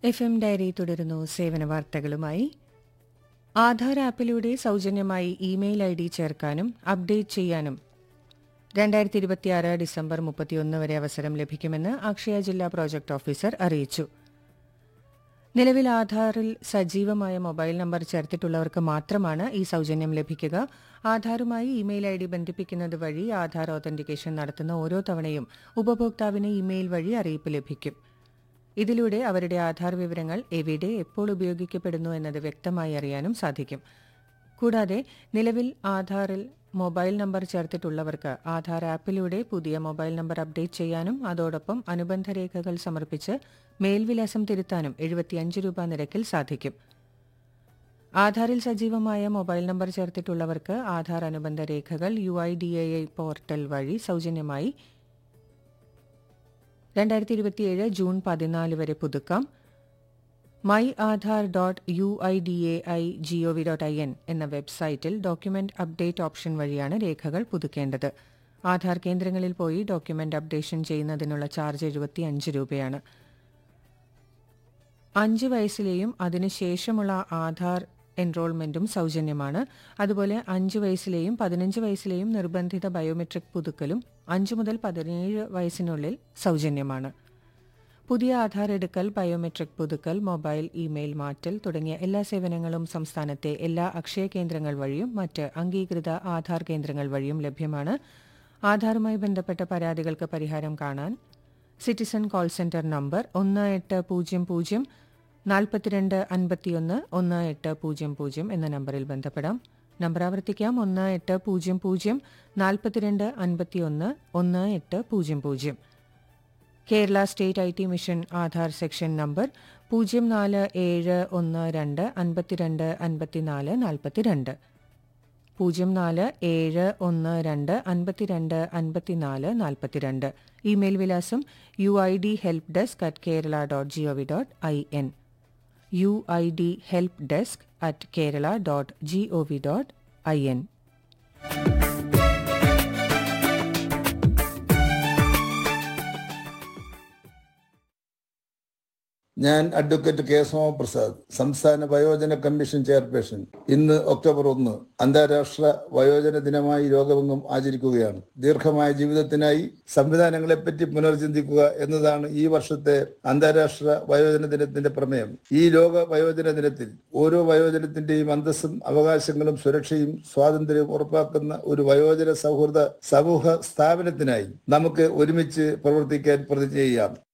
F M diary തുടരുന്നു സേവന വാർത്തകളുമായി ആധാർ ആപ്പിലൂടെ സൗജന്യമായി ഇമെയിൽ ഐ ഡി ചേർക്കാനും അപ്ഡേറ്റ് ചെയ്യാനും രണ്ടായിരത്തി ഇരുപത്തിയാറ് ഡിസംബർ മുപ്പത്തിയൊന്ന് വരെ അവസരം ലഭിക്കുമെന്ന് അക്ഷയ ജില്ലാ പ്രോജക്ട് ഓഫീസർ അറിയിച്ചു നിലവിൽ ആധാറിൽ സജീവമായ മൊബൈൽ നമ്പർ ചേർത്തിട്ടുള്ളവർക്ക് മാത്രമാണ് ഈ സൗജന്യം ലഭിക്കുക ആധാറുമായി ഇമെയിൽ ഐ ഡി ബന്ധിപ്പിക്കുന്നത് വഴി ആധാർ ഓതന്റിക്കേഷൻ നടത്തുന്ന ഓരോ തവണയും ഉപഭോക്താവിന് ഇമെയിൽ വഴി അറിയിപ്പ് ലഭിക്കും ഇതിലൂടെ അവരുടെ ആധാർ വിവരങ്ങൾ എവിടെ എപ്പോൾ ഉപയോഗിക്കപ്പെടുന്നു എന്നത് വ്യക്തമായി അറിയാനും സാധിക്കും കൂടാതെ നിലവിൽ ആധാറിൽ മൊബൈൽ നമ്പർ ചേർത്തിട്ടുള്ളവർക്ക് ആധാർ ആപ്പിലൂടെ പുതിയ മൊബൈൽ നമ്പർ അപ്ഡേറ്റ് ചെയ്യാനും അതോടൊപ്പം അനുബന്ധ രേഖകൾ സമർപ്പിച്ച് മേൽവിലാസം തിരുത്താനും എഴുപത്തിയഞ്ച് രൂപ നിരക്കിൽ സാധിക്കും ആധാറിൽ സജീവമായ മൊബൈൽ നമ്പർ ചേർത്തിട്ടുള്ളവർക്ക് ആധാർ അനുബന്ധ രേഖകൾ U I D A I portal വഴി സൗജന്യമായി രണ്ടായിരത്തി ഇരുപത്തിയേഴ് ജൂൺ പതിനാല് വരെ പുതുക്കാം my Aadhaar dot U I D A I G O V dot I N എന്ന വെബ്സൈറ്റിൽ ഡോക്യുമെന്റ് അപ്ഡേറ്റ് ഓപ്ഷൻ വഴിയാണ് രേഖകൾ പുതുക്കേണ്ടത് ആധാർ കേന്ദ്രങ്ങളിൽ പോയി ഡോക്യുമെന്റ് അപ്ഡേഷൻ ചെയ്യുന്നതിനുള്ള ചാർജ് എഴുപത്തിയഞ്ച് രൂപയാണ് അഞ്ച് വയസ്സിലെയും അതിനുശേഷമുള്ള ആധാർ എൻറോൾമെന്റും സൗജന്യമാണ് അതുപോലെ അഞ്ച് വയസ്സിലെയും പതിനഞ്ച് വയസ്സിലെയും നിർബന്ധിത ബയോമെട്രിക് പുതുക്കലും അഞ്ച് മുതൽ പതിനേഴ് വയസ്സിനുള്ളിൽ സൗജന്യമാണ് പുതിയ ആധാർ എടുക്കൽ ബയോമെട്രിക് പുതുക്കൽ മൊബൈൽ ഇമെയിൽ മാറ്റൽ തുടങ്ങിയ എല്ലാ സേവനങ്ങളും സംസ്ഥാനത്തെ എല്ലാ അക്ഷയ കേന്ദ്രങ്ങൾ വഴിയും മറ്റ് അംഗീകൃത ആധാർ കേന്ദ്രങ്ങൾ വഴിയും ലഭ്യമാണ് ആധാറുമായി ബന്ധപ്പെട്ട പരാതികൾക്ക് പരിഹാരം കാണാൻ സിറ്റിസൺ കോൾ സെന്റർ നമ്പർ ഒന്ന് എട്ട് പൂജ്യം പൂജ്യം നാൽപ്പത്തിരണ്ട് അൻപത്തിയൊന്ന് ഒന്ന് എട്ട് പൂജ്യം പൂജ്യം എന്ന നമ്പറിൽ ബന്ധപ്പെടാം നമ്പർ ആവർത്തിക്കാം ഒന്ന് എട്ട് പൂജ്യം പൂജ്യം നാൽപ്പത്തിരണ്ട് അൻപത്തിയൊന്ന് ഒന്ന് എട്ട് പൂജ്യം പൂജ്യം Kerala state I T mission Aadhaar section number പൂജ്യം നാല് ഏഴ് ഒന്ന് രണ്ട് അൻപത്തിരണ്ട് അൻപത്തിനാല് നാൽപ്പത്തിരണ്ട് പൂജ്യം നാല് ഏഴ് ഒന്ന് രണ്ട് അൻപത്തിരണ്ട് അൻപത്തിനാല് നാൽപ്പത്തിരണ്ട് ഇമെയിൽ വിലാസം U I D help desk at Kerala dot G O V dot I N U I D help desk at Kerala dot G O V dot I N ഞാൻ അഡ്വക്കേറ്റ് കെ സോമപ്രസാദ് സംസ്ഥാന വയോജന കമ്മീഷൻ ചെയർപേഴ്സൺ ഇന്ന് October ഒന്ന് അന്താരാഷ്ട്ര വയോജന ദിനമായി ലോകമെങ്ങും ആചരിക്കുകയാണ് ദീർഘമായ ജീവിതത്തിനായി സംവിധാനങ്ങളെപ്പറ്റി പുനർചിന്തിക്കുക എന്നതാണ് ഈ വർഷത്തെ അന്താരാഷ്ട്ര വയോജന ദിനത്തിന്റെ പ്രമേയം ഈ ലോക വയോജന ദിനത്തിൽ ഓരോ വയോജനത്തിന്റെയും അന്തസ്സും അവകാശങ്ങളും സുരക്ഷയും സ്വാതന്ത്ര്യവും ഉറപ്പാക്കുന്ന ഒരു വയോജന സൗഹൃദ സമൂഹ സ്ഥാപനത്തിനായി നമുക്ക് ഒരുമിച്ച് പ്രവർത്തിക്കാൻ പ്രതിജ്ഞ ചെയ്യാം